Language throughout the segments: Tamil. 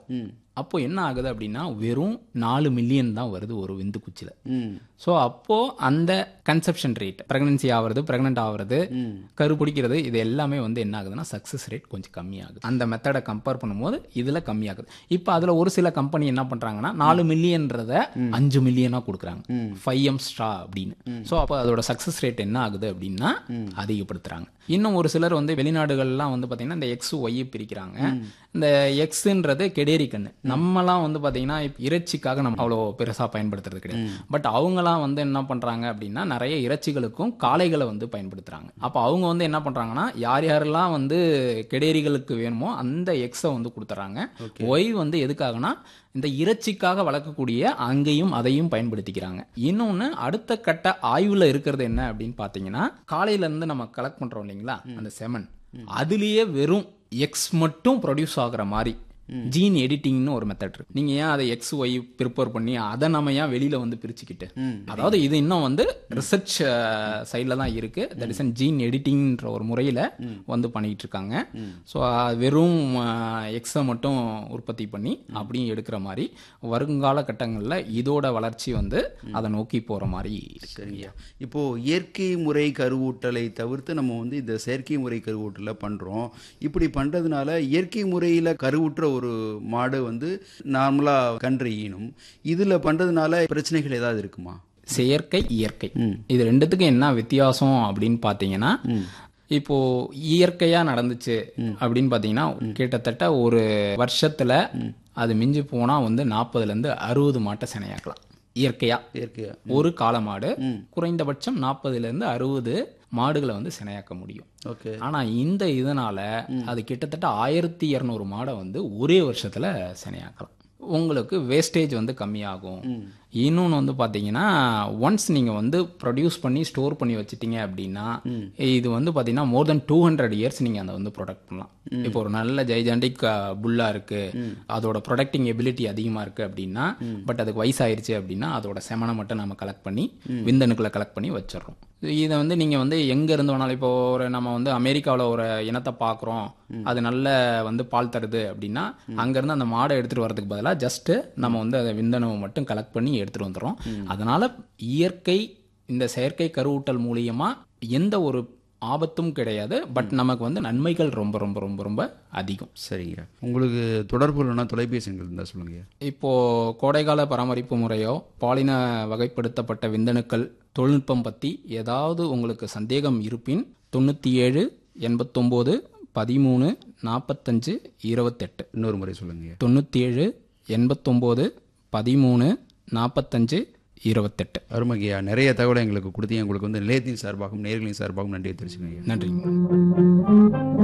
ம் அப்போ என்ன ஆகுது அப்படின்னா வெறும் நாலு மில்லியன் தான் வருது ஒரு விந்து குச்சியில் ம் ஸோ அப்போ அந்த கன்செப்ஷன் ரேட் பிரெக்னன்சி ஆகிறது பிரெக்னென்ட் ஆகிறது கரு பிடிக்கிறது இது எல்லாமே வந்து என்ன ஆகுதுன்னா சக்ஸஸ் ரேட் கொஞ்சம் கம்மியாகுது அந்த மெத்தடை கம்பேர் பண்ணும்போது இதில் கம்மியாகுது இப்போ அதில் ஒரு சில கம்பெனி என்ன பண்ணுறாங்கன்னா நாலு மில்லியன்றத அஞ்சு மில்லியனாக கொடுக்குறாங்க ஃபைவ் எம் ஸ்ட்ரா அப்படின்னு ஸோ அப்போ அதோட சக்ஸஸ் ரேட் என்ன ஆகுது அப்படின்னா அதிகப்படுத்துறாங்க இன்னும் ஒரு சிலர் வந்து வெளிநாடுகள்லாம் வந்து பார்த்தீங்கன்னா இந்த எக்ஸ் ஒய் பிரிக்கிறாங்க இந்த எக்ஸ்ன்றது கெடேரி கண்ணு நம்மலாம் வந்து பார்த்தீங்கன்னா இப்ப இறைச்சிக்காக நம்ம அவ்வளோ பெருசாக பயன்படுத்துறது கிடையாது பட் அவங்கலாம் வந்து என்ன பண்ணுறாங்க அப்படின்னா நிறைய இறைச்சிகளுக்கும் காளைகளை வந்து பயன்படுத்துகிறாங்க அப்போ அவங்க வந்து என்ன பண்ணுறாங்கன்னா யார் யாரெல்லாம் வந்து கெடேரிகளுக்கு வேணுமோ அந்த எக்ஸை வந்து கொடுத்துட்றாங்க ஒய் வந்து எதுக்காகனா இந்த இறைச்சிக்காக வளர்க்கக்கூடிய அங்கேயும் அதையும் பயன்படுத்திக்கிறாங்க இன்னொன்று அடுத்த கட்ட ஆய்வில் இருக்கிறது என்ன அப்படின்னு பார்த்தீங்கன்னா காலையிலேருந்து நம்ம கலெக்ட் பண்ணுறோம் இல்லைங்களா அந்த செமன் அதுலேயே வெறும் எக்ஸ் மட்டும் ப்ரொடியூஸ் ஆகுற மாதிரி ஜீன் எடிட்டிங்னு ஒரு மெத்தட் இருக்கு நீங்க ஏன் அதை எக்ஸ் ஒய் ப்ரிப்பேர் பண்ணி அதை நம்ம ஏன் வெளியில வந்து பிரிச்சுக்கிட்டு அதாவது இது இன்னும் வந்து ரிசர்ச் சைடில் தான் இருக்கு தட் இஸ் அன் ஜீன் எடிட்டிங்ன்ற ஒரு முறையில் வந்து பண்ணிட்டு இருக்காங்க ஸோ வெறும் எக்ஸை மட்டும் உற்பத்தி பண்ணி அப்படியும் எடுக்கிற மாதிரி வருங்கால கட்டங்களில் இதோட வளர்ச்சி வந்து அதை நோக்கி போற மாதிரி இருக்கு சரிங்க இப்போ இயற்கை முறை கருவூட்டலை தவிர்த்து நம்ம வந்து இந்த செயற்கை முறை கருவூட்டலை பண்றோம் இப்படி பண்றதுனால இயற்கை முறையில கருவுற்ற ஒரு மாடு வந்து நார்மலா கன்று ஈனும் இதுல பண்றதுனால பிரச்சனைகள் ஏதாவது இருக்குமா செயற்கை இயற்கை இது ரெண்டுத்துக்கும் என்ன வித்தியாசம் அப்படின்னு பார்த்தீங்கன்னா இப்போ இயற்கையா நடந்துச்சு அப்படின்னு பார்த்தீங்கன்னா கிட்டத்தட்ட ஒரு வருஷத்துல அது மிஞ்சி போனா வந்து நாற்பதுல இருந்து அறுபது மாட்டை சினையாக்கலாம் இயற்கையா இயற்கையா ஒரு காளை மாடு குறைந்தபட்சம் நாற்பதுல இருந்து அறுபது மாடுகளை வந்து சினையாக்க முடியும் ஓகே ஆனா இந்த இதனால அது கிட்டத்தட்ட ஆயிரத்தி இரநூறு மாடை வந்து ஒரே வருஷத்துல சினையாக்கலாம் உங்களுக்கு வேஸ்டேஜ் வந்து கம்மியாகும் இன்னொன்று வந்து பார்த்தீங்கன்னா ஒன்ஸ் நீங்கள் வந்து ப்ரொடியூஸ் பண்ணி ஸ்டோர் பண்ணி வச்சிட்டீங்க அப்படின்னா இது வந்து பார்த்தீங்கன்னா more than two hundred years நீங்கள் அதை வந்து ப்ரொடக்ட் பண்ணலாம் இப்போ ஒரு நல்ல ஜெய்ஜாண்டிக் புல்லாக இருக்கு அதோட ப்ரொடக்டிங் எபிலிட்டி அதிகமாக இருக்கு அப்படின்னா பட் அதுக்கு வயசாயிருச்சு அப்படின்னா அதோட செமனை மட்டும் நம்ம கலெக்ட் பண்ணி விந்தணுக்களை கலெக்ட் பண்ணி வச்சிடுறோம் இதை வந்து நீங்கள் வந்து எங்கே இருந்து வேணாலும் இப்போ ஒரு நம்ம வந்து அமெரிக்காவில் ஒரு இனத்தை பார்க்குறோம் அது நல்ல வந்து பால் தருது அப்படின்னா அங்கேருந்து அந்த மாடை எடுத்துகிட்டு வரதுக்கு பதிலாக ஜஸ்ட்டு நம்ம வந்து அதை விந்தணுவை மட்டும் கலெக்ட் பண்ணி எடுத்துகிட்டு வந்துடுறோம் அதனால் இயற்கை இந்த செயற்கை கருவூட்டல் மூலியமா எந்த ஒரு ஆபத்தும் கிடையாது பட் நமக்கு வந்து நன்மைகள் ரொம்ப ரொம்ப ரொம்ப ரொம்ப அதிகம் சரிங்க உங்களுக்கு தொடர்பு இல்லைன்னா தொலைபேசி எண்கள் இருந்தால் சொல்லுங்க இப்போ கோடைகால பராமரிப்பு முறையோ பாலின வகைப்படுத்தப்பட்ட விந்தணுக்கள் தொழில்நுட்பம் பற்றி ஏதாவது உங்களுக்கு சந்தேகம் இருப்பின் தொண்ணூற்றி ஏழு எண்பத்தொம்போது பதிமூணு நாற்பத்தஞ்சு இருபத்தெட்டு இன்னொரு முறை சொல்லுங்க தொண்ணூற்றி ஏழு எண்பத்தொம்போது பதிமூணு நாற்பத்தஞ்சு இருபத்தெட்டு அருமகையா நிறைய தகவலை எங்களுக்கு கொடுத்தீங்க உங்களுக்கு வந்து நிலையத்தின் சார்பாகவும் நேர்களின் சார்பாகவும் நன்றியை தெரிவிச்சுக்கோங்க நன்றிங்க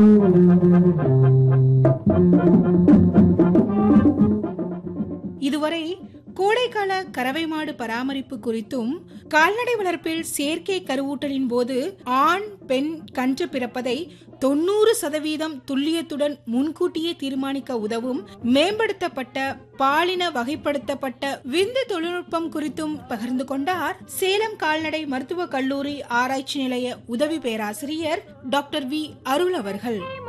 இதுவரை கோடைக்கால கறவை மாடு பராமரிப்பு குறித்தும் கால்நடை வளர்ப்பில் செயற்கை கருவூட்டலின் போது ஆண் பெண் கன்று பிறப்பதை தொண்ணூறு சதவீதம் துல்லியத்துடன் முன்கூட்டியே தீர்மானிக்க உதவும் மேம்படுத்தப்பட்ட பாலின வகைப்படுத்தப்பட்ட விந்து தொழில்நுட்பம் குறித்தும் பகிர்ந்து கொண்டார் சேலம் கால்நடை மருத்துவக் கல்லூரி ஆராய்ச்சி நிலைய உதவி பேராசிரியர் டாக்டர் வி அருள் அவர்கள்